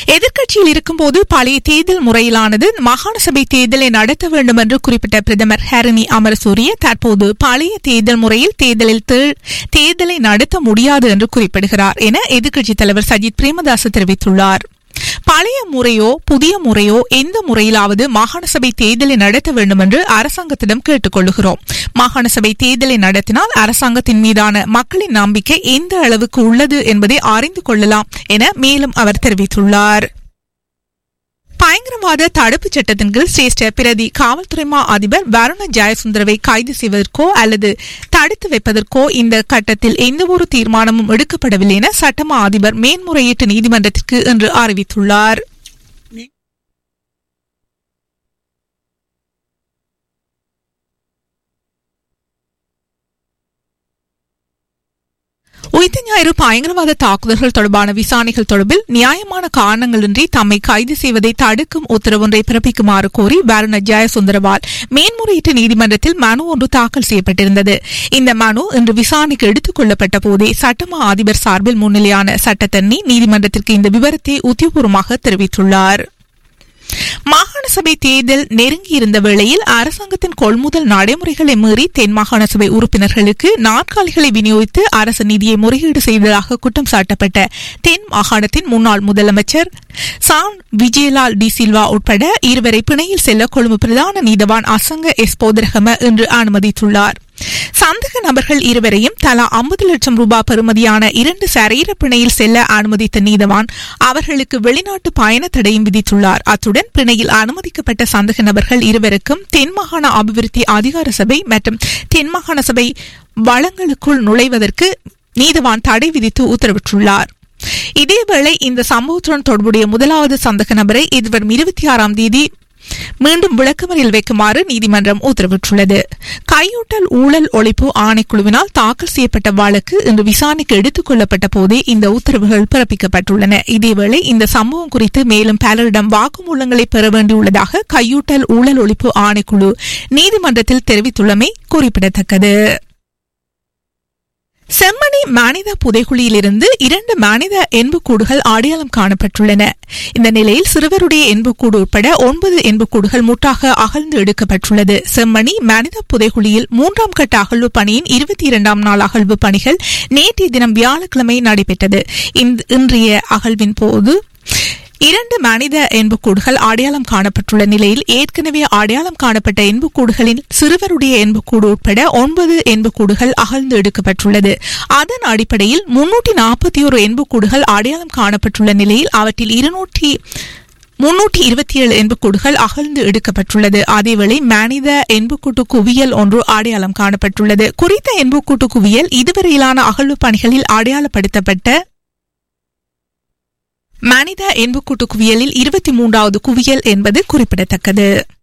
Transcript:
எதிர்க்கட்சியில் இருக்கும்போது பழைய தேர்தல் முறையிலானது மாகாண சபை தேர்தலை நடத்த வேண்டும் என்று குறிப்பிட்ட பிரதமர் ஹரணி அமரசூரிய தற்போது பழைய தேர்தல் முறையில் தேர்தலில் தே- தேர்தலை நடத்த முடியாது என்று குறிப்பிடுகிறார் என எதிர்க்கட்சித் தலைவர் சஜித் பிரேமதாஸ் தெரிவித்துள்ளார் பழைய முறையோ புதிய முறையோ எந்த முறையிலாவது மாகாண சபை தேர்தலை நடத்த வேண்டும் என்று அரசாங்கத்திடம் கேட்டுக் கொள்ளுகிறோம் மாகாண சபை தேர்தலை நடத்தினால் அரசாங்கத்தின் மீதான மக்களின் நம்பிக்கை எந்த அளவுக்கு உள்ளது என்பதை அறிந்து கொள்ளலாம் என மேலும் அவர் தெரிவித்துள்ளார் பயங்கரவாத தடுப்புச் சட்டத்தின் கீழ் சிரேஷ்ட பிரதி காவல்துறை மா அதிபர் வருண ஜெயசுந்தரவை கைது செய்வதற்கோ அல்லது தடுத்து வைப்பதற்கோ இந்த கட்டத்தில் எந்தவொரு தீர்மானமும் எடுக்கப்படவில்லை என சட்டமா அதிபர் மேன்முறையீட்டு நீதிமன்றத்திற்கு இன்று அறிவித்துள்ளார் உயிர்த்த ஞாயிறு பயங்கரவாத தாக்குதல்கள் தொடர்பான விசாரணைகள் தொடர்பில் நியாயமான காரணங்களின்றி தம்மை கைது செய்வதை தடுக்கும் உத்தரவொன்றை பிறப்பிக்குமாறு கோரி வருண ஜெயசுந்தரவால் மேன்முறையீட்டு நீதிமன்றத்தில் மனு ஒன்று தாக்கல் செய்யப்பட்டிருந்தது இந்த மனு இன்று விசாரணைக்கு எடுத்துக் கொள்ளப்பட்ட போதே சட்டமா அதிபர் சார்பில் முன்னிலையான சட்டத்தண்ணி நீதிமன்றத்திற்கு இந்த விவரத்தை உத்தியபூர்வமாக தெரிவித்துள்ளார் மாகாண சபை தேர்தல் நெருங்கியிருந்த வேளையில் அரசாங்கத்தின் கொள்முதல் நடைமுறைகளை மீறி தென் மாகாண சபை உறுப்பினர்களுக்கு நாற்காலிகளை விநியோகித்து அரசு நிதியை முறையீடு செய்ததாக குற்றம் சாட்டப்பட்ட தென் மாகாணத்தின் முன்னாள் முதலமைச்சர் சான் விஜயலால் டி சில்வா உட்பட இருவரை பிணையில் செல்ல கொழும்பு பிரதான நீதவான் அசங்க எஸ் போதரகம இன்று அனுமதித்துள்ளார் சந்தேக நபர்கள் இருவரையும் தலா ஐம்பது லட்சம் ரூபாய் பெறுமதியான இரண்டு சரீர பிணையில் செல்ல அனுமதித்த நீதவான் அவர்களுக்கு வெளிநாட்டு பயண தடையும் விதித்துள்ளார் அத்துடன் பிணையில் அனுமதிக்கப்பட்ட சந்தேக நபர்கள் இருவருக்கும் தென் மாகாண அபிவிருத்தி அதிகார சபை மற்றும் தென் மாகாண சபை வளங்களுக்குள் நுழைவதற்கு நீதவான் தடை விதித்து உத்தரவிட்டுள்ளார் இதேவேளை இந்த சம்பவத்துடன் தொடர்புடைய முதலாவது சந்தேக நபரை எதிர்வரும் இருபத்தி ஆறாம் தேதி மீண்டும் விளக்கமறியல் வைக்குமாறு நீதிமன்றம் உத்தரவிட்டுள்ளது கையூட்டல் ஊழல் ஒழிப்பு ஆணைக்குழுவினால் தாக்கல் செய்யப்பட்ட வழக்கு இன்று விசாரணைக்கு எடுத்துக் கொள்ளப்பட்ட போதே இந்த உத்தரவுகள் பிறப்பிக்கப்பட்டுள்ளன இதேவேளை இந்த சம்பவம் குறித்து மேலும் பலரிடம் வாக்குமூலங்களை பெற வேண்டியுள்ளதாக கையூட்டல் ஊழல் ஒழிப்பு ஆணைக்குழு நீதிமன்றத்தில் தெரிவித்துள்ளமை குறிப்பிடத்தக்கது செம்மணி மனித புதைகுழியிலிருந்து இரண்டு மனித எண்புக்கூடுகள் அடையாளம் காணப்பட்டுள்ளன இந்த நிலையில் சிறுவருடைய எண்புக்கூடு உட்பட ஒன்பது எண்புக்கூடுகள் முட்டாக அகழ்ந்து எடுக்கப்பட்டுள்ளது செம்மணி மனித புதைகுழியில் மூன்றாம் கட்ட அகழ்வு பணியின் இருபத்தி இரண்டாம் நாள் அகழ்வு பணிகள் நேற்றைய தினம் வியாழக்கிழமை நடைபெற்றது இந்த- இன்றைய அகழ்வின் போது இரண்டு மனித எண்புக்கூடுகள் அடையாளம் காணப்பட்டுள்ள நிலையில் ஏற்கனவே அடையாளம் காணப்பட்ட எண்புக்கூடுகளின் சிறுவருடைய எண்புக்கூடு உட்பட ஒன்பது எண்புக்கூடுகள் அகழ்ந்து எடுக்கப்பட்டுள்ளது அதன் அடிப்படையில் முன்னூற்றி நாற்பத்தி ஒரு எண்புக்கூடுகள் அடையாளம் காணப்பட்டுள்ள நிலையில் அவற்றில் இருநூற்றி முன்னூற்றி இருபத்தி ஏழு எண்புக்கூடுகள் அகழ்ந்து எடுக்கப்பட்டுள்ளது அதேவேளை மனித எண்புக்கூட்டு குவியல் ஒன்று அடையாளம் காணப்பட்டுள்ளது குறித்த எண்புக்கூட்டு குவியல் இதுவரையிலான அகழ்வு பணிகளில் அடையாளப்படுத்தப்பட்ட மனித எண்புக்கூட்டு குவியலில் இருபத்தி மூன்றாவது குவியல் என்பது குறிப்பிடத்தக்கது